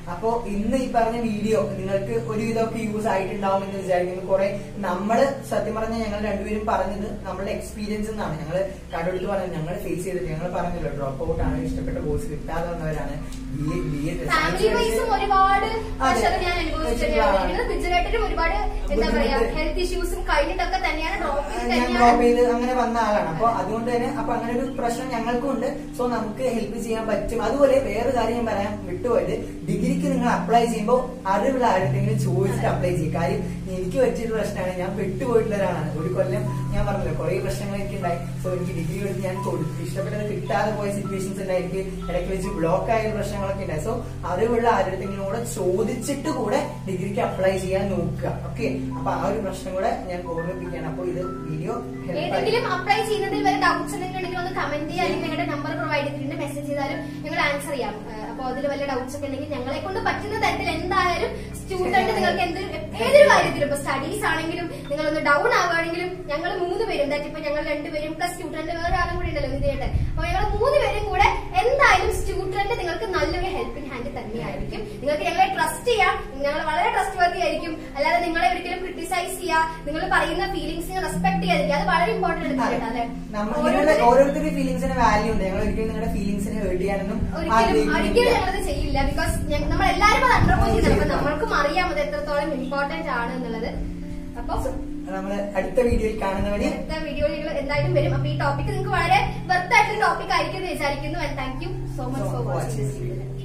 അപ്പോ ഇന്ന് ഈ പറഞ്ഞ വീഡിയോ നിങ്ങൾക്ക് ഒരുവിധമൊക്കെ യൂസ് ആയിട്ടുണ്ടാവും എന്ന് വിചാരിക്കുന്നു കുറെ നമ്മള് സത്യം പറഞ്ഞ ഞങ്ങൾ രണ്ടുപേരും പറഞ്ഞത് നമ്മളുടെ എക്സ്പീരിയൻസ് എന്നാണ് ഞങ്ങൾ കടമെടുത്ത് പറഞ്ഞത് ഞങ്ങൾ ഫേസ് ചെയ്തിട്ട് ഞങ്ങൾ പറഞ്ഞല്ലോ ഡ്രോപ്പ് ഔട്ട് ആണ് ഇഷ്ടപ്പെട്ട കോഴ്സ് കിട്ടാതെ വന്നവരാണ് B A B A family വൈസും ഒരുപാട് പ്രഷർ ഞാൻ അനുഭവിച്ചിട്ടുണ്ട് അതെ. ബിജുവേട്ടനും ഒരുപാട് എന്താ പറയാ ബുദ്ധിമുട്ട്. ഹെൽത്ത് ഇഷ്യൂസും കഴിഞ്ഞിട്ടൊക്കെ തന്നെയാണ് ഡ്രോപ്പ് ഞാൻ ഡ്രോപ്പ് ചെയ്ത് അങ്ങനെ വന്ന ആളാണ് അപ്പൊ അതുകൊണ്ട് തന്നെ അപ്പൊ അങ്ങനെ ഒരു പ്രശ്നം ഞങ്ങൾക്കും ഉണ്ട് സോ നമുക്ക് ഹെൽപ്പ് ചെയ്യാൻ പറ്റും അതുപോലെ വേറെ കാര്യം ഞാൻ പറയാൻ വിട്ടുപോയത് ഡിഗ്രിക്ക് നിങ്ങൾ അപ്ലൈ ചെയ്യുമ്പോൾ അറിവുള്ള ആരുടെങ്കിലും ചോദിച്ചിട്ട് അപ്ലൈ ചെയ്യും കാര്യം എനിക്ക് പറ്റിയൊരു പ്രശ്നമാണ് ഞാൻ പെട്ടുപോയിട്ടുള്ള ഒരാളാണ് ഒരു കൊല്ലം ഞാൻ പറഞ്ഞല്ലോ കുറെ പ്രശ്നങ്ങൾ എനിക്ക് ഉണ്ടായി സോ എനിക്ക് ഡിഗ്രി എടുത്ത് ഞാൻ കൊടുത്തു ഇഷ്ടപ്പെട്ടത് കിട്ടാതെ പോയ സിറ്റുവേഷൻസ് ഉണ്ടായി എനിക്ക് ഇടയ്ക്ക് വെച്ച് ബ്ലോക്ക് ആയ പ്രശ്നങ്ങളൊക്കെ ഉണ്ടായി സോ അറിവുള്ള ആരുടെങ്കിലും കൂടെ ചോദിച്ചിട്ട് കൂടെ ഡിഗ്രിക്ക് അപ്ലൈ ചെയ്യാൻ നോക്കുക ഓക്കെ അപ്പൊ ആ ഒരു പ്രശ്നം കൂടെ ഞാൻ ഓർമ്മിപ്പിക്കുകയാണ് അപ്പൊ ഇത് വീഡിയോ ഏതെങ്കിലും അപ്ലൈ ചെയ്യുന്നതിൽ വല്ല ഡൗട്ട്സ് എന്തെങ്കിലും ഉണ്ടെങ്കിൽ ഒന്ന് കമന്റ് ചെയ്യുക അല്ലെങ്കിൽ ഞങ്ങളുടെ നമ്പർ പ്രൊവൈഡ് ചെയ്തിട്ടുണ്ട് മെസ്സേജ് ചെയ്താലും ഞങ്ങൾ ആൻസർ ചെയ്യാം അപ്പോൾ അതിൽ വല്ല ഡൗട്ട്സ് ഒക്കെ ഉണ്ടെങ്കിൽ ഞങ്ങളെ കൊണ്ട് പറ്റുന്ന തരത്തിൽ എന്തായാലും സ്റ്റുഡന്റ് നിങ്ങൾക്ക് എന്തൊരു ഏതൊരു കാര്യത്തിലും ഇപ്പൊ സ്റ്റഡീസ് ആണെങ്കിലും നിങ്ങളൊന്ന് ഡൗൺ ആവുകയാണെങ്കിലും ഞങ്ങൾ മൂന്ന് പേരും ദാറ്റ് ഇപ്പൊ ഞങ്ങൾ രണ്ടുപേരും പ്ലസ് സ്റ്റുഡന്റ് വേറെ ആളും കൂടി ഉണ്ടല്ലോ വിജയുടെ അപ്പൊ ഞങ്ങൾ മൂന്ന് പേരും കൂടെ എന്തായാലും സ്റ്റുഡന്റ് നിങ്ങൾക്ക് നല്ലൊരു ഹെൽപ്പിംഗ് ഹാൻഡ് തന്നെയായിരിക്കും നിങ്ങൾക്ക് ഞങ്ങളെ ട്രസ്റ്റ് ചെയ്യാം ഞങ്ങൾ വളരെ ട്രസ്റ്റ് വർത്തി ആയിരിക്കും അല്ലാതെ നിങ്ങളെ ഒരിക്കലും ക്രിട്ടിസൈസ് ചെയ്യുക നിങ്ങൾ പറയുന്ന ഫീലിംഗ്സിനെ റെസ്പെക്ട് ചെയ്യാതിരിക്കുക അത് വളരെ ഇമ്പോർട്ടന്റ് എടുത്തിട്ടുണ്ട് അല്ലെ നിങ്ങളുടെ ഓരോരുത്തരുടെ ഫീലിംഗ്സിന് വാല്യൂ ഉണ്ട് ഞങ്ങൾ ഒരിക്കലും നിങ്ങളുടെ ഫീലിംഗ്സിനെ ഹേർട്ട് ചെയ്യാനൊന്നും ഒരിക്കലും ഒരിക്കലും ആഗ്രഹിക്കുന്നില്ല ഞങ്ങളത് ചെയ്യില്ല ബിക്കോസ് നമ്മൾ എല്ലാവരും അത് അണ്ടർപോയി ചെയ്യുന്നുണ്ട് അപ്പൊ നമ്മൾക്കും അറിയാം അത് എത്രത്തോളം ഇമ്പോർട്ടന്റ് ആണ് എന്നുള്ളത് അപ്പൊ നമ്മള് അടുത്ത വീഡിയോയിൽ കാണുന്നവരെ അടുത്ത വീഡിയോയിൽ എന്തായാലും വരും അപ്പൊ ഈ ടോപ്പിക് നിങ്ങൾക്ക് വളരെ വെർത്ത് ആയിട്ടുള്ള ടോപ്പിക് ആയിരിക്കും എന്ന് വിചാരിക്കുന്നു thank you so much for watching this video